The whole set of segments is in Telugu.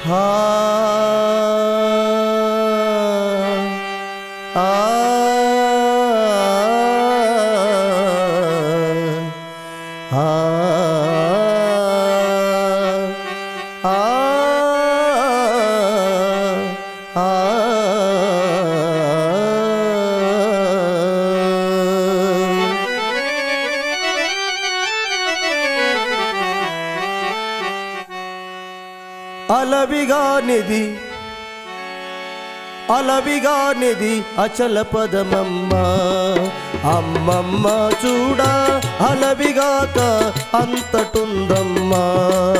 హా ఆ ఆ ఆ ఆ అలవిగానిది అలవిగానిది అచల పదమమ్మ అమ్మమ్మ చూడ అలవిగాక అంతటుందమ్మా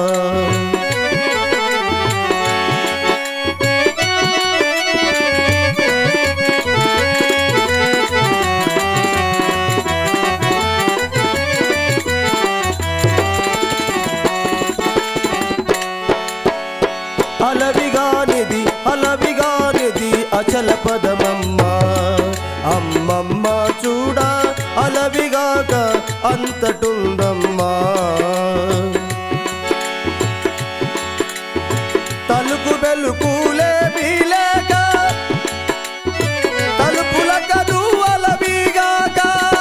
అలవిగానిది అలవిగానిది అచల పదమమ్మ అమ్మమ్మ చూడ అలవిగాక అంతటుందమ్మా తలుపు వెలుకులే మీలేక తలుపుల కదు అలవిగాక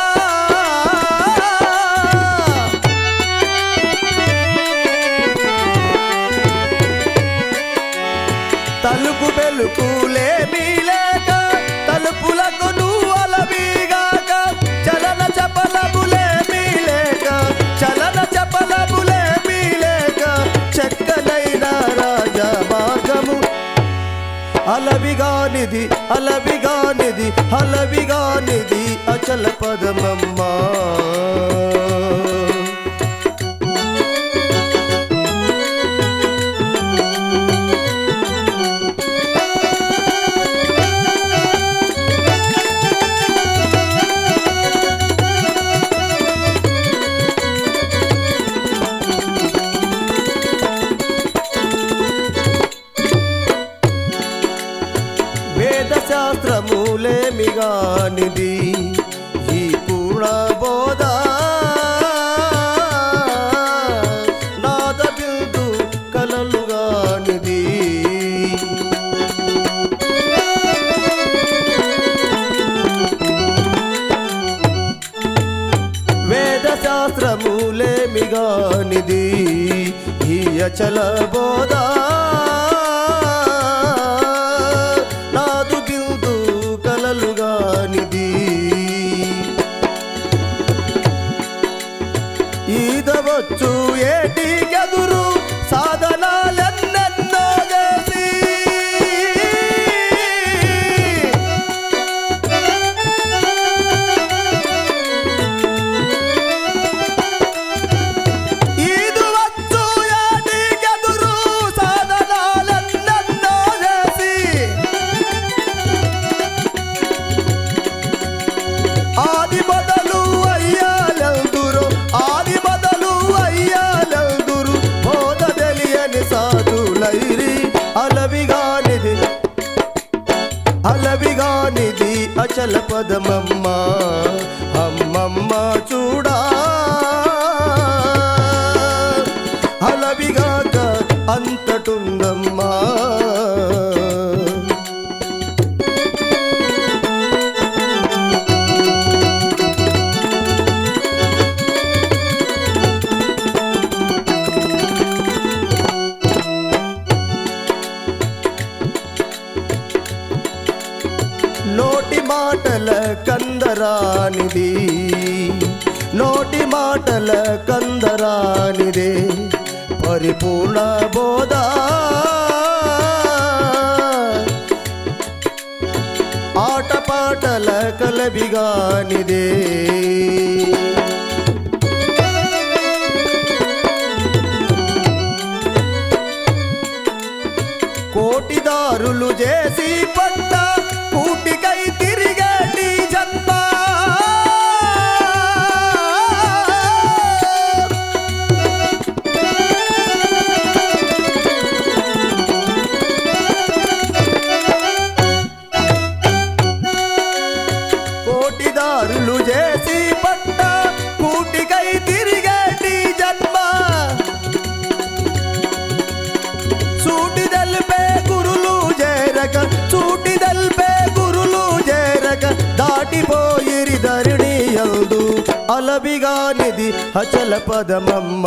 తలుపు వెలుకులే మీలేక తలుపులకు నువ్వు అలవిగాక చలన చపలములే మీలేక చలన చపలములే మీలేక చెక్కనైన రాజా మార్గము అలవిగానిది అలవిగానిది అలవిగానిది అచల పదమమ్మా వేద శాస్త్రములేమిగానిది ఈ పూర్ణ బోధ నాద బిందు కలలుగానిది వేద శాస్త్రములేమిగానిది ఈ అచల బోధ నాదు బిందు కలలుగానిది ఈదవచ్చు ఏటి గదురు సాధనాలెన్నెన్నో చేసి ఈదువచ్చు ఏటి గదురు సాధనాలెన్నెన్నో చేసి ఆది మొదలు అయ్యాలందురు ఆది మొదలు అయ్యాలందురు బోధ తెలియని సాధులైరి అలవిగానిది అలవిగానిది అచల పదమమ్మ అమ్మమ్మ చూడా అలవిగాక అంతటుందమ్మా నోటి మాటల కందరానిది నోటి మాటల కందరానిదే పరిపూర్ణ బోధ ఆటపాటల కలబిగానిదే కోటిదారులు చేసి పట్ట కూటికై తిరిగేటి జన్మ కోటిదారులు చేసి పట్ట కూటికై తిరిగేటి జన్మ సూటిదల్ దాటిపోయిరి ధరణి యందు అలబిగానిది అచల పదమమ్మ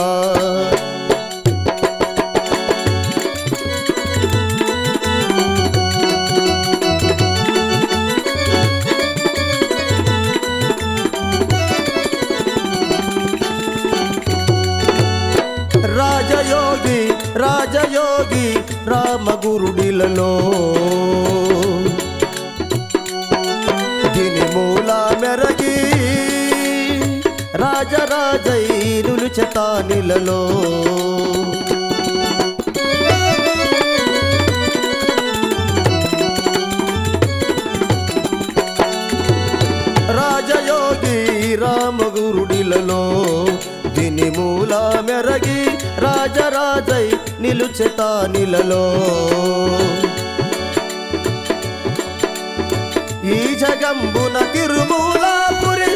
రాజయోగి రాజయోగి రామగురుడిలలో దీని మూల మెరగి రాజరాజై నిలుచతానిలలో రాజయోగి రామగురుడిలలో దీని మూల మెరగి రాజరాజై నిలుచెతానిలలో ఈ జగంబున తిరుమూలాపురి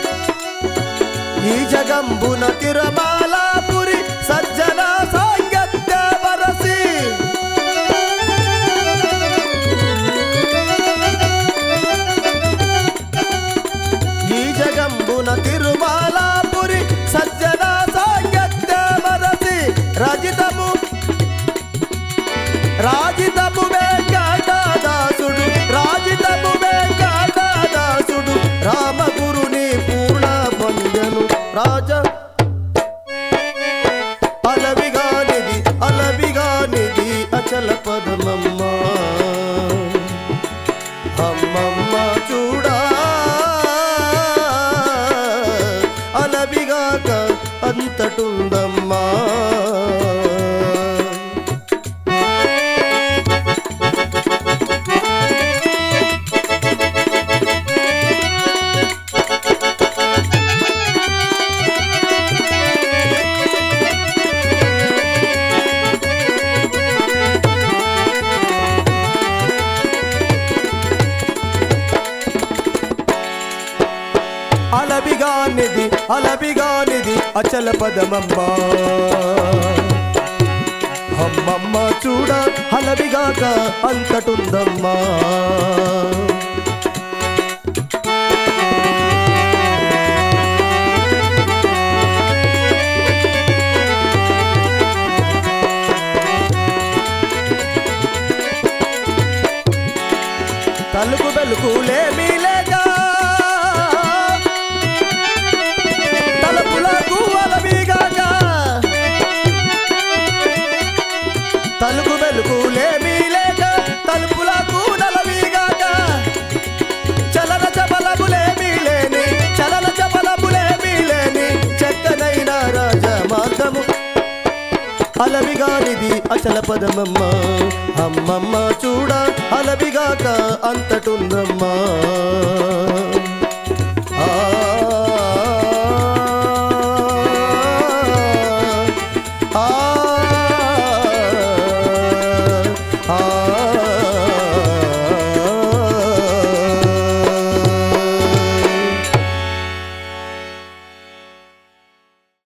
ఈ జగంబున తిరుమాలాపురి సజ్జన సాంగత్య వరసి ఈ జగంబున తిరుమాలాపురి సజ్జన సాంగత్య వరసి రజితము రాజితము వెంకటదాసుడు రాజితము వెంకటదాసుడు రామగురుని పూర్ణ పొందను రాజ అలవిగానిది అలవిగానిది అచల పదమమ్మ అమ్మమ్మ చూడా అలవిగాక అంతటుందమ్మా అలబిగానిది అలబిగానిది అచల పదమమ్మ అమ్మమ్మ చూడ అలబిగాక అంతటుందమ్మా తలుపు బెలుకులేమీ లేక తలుపులకు అలబిగాక తలుపు వెలుగులేమీ లేక తలుపులకు నలవిగాక చలన చపలములేమీ లేని చలన చపలములేమీ లేని చెక్కనైన రాజ మార్గము అలవిగానిది అచల పదమమ్మ అమ్మమ్మ చూడ అలవిగాక అంతటుందమ్మా ఆ ఆ ఆ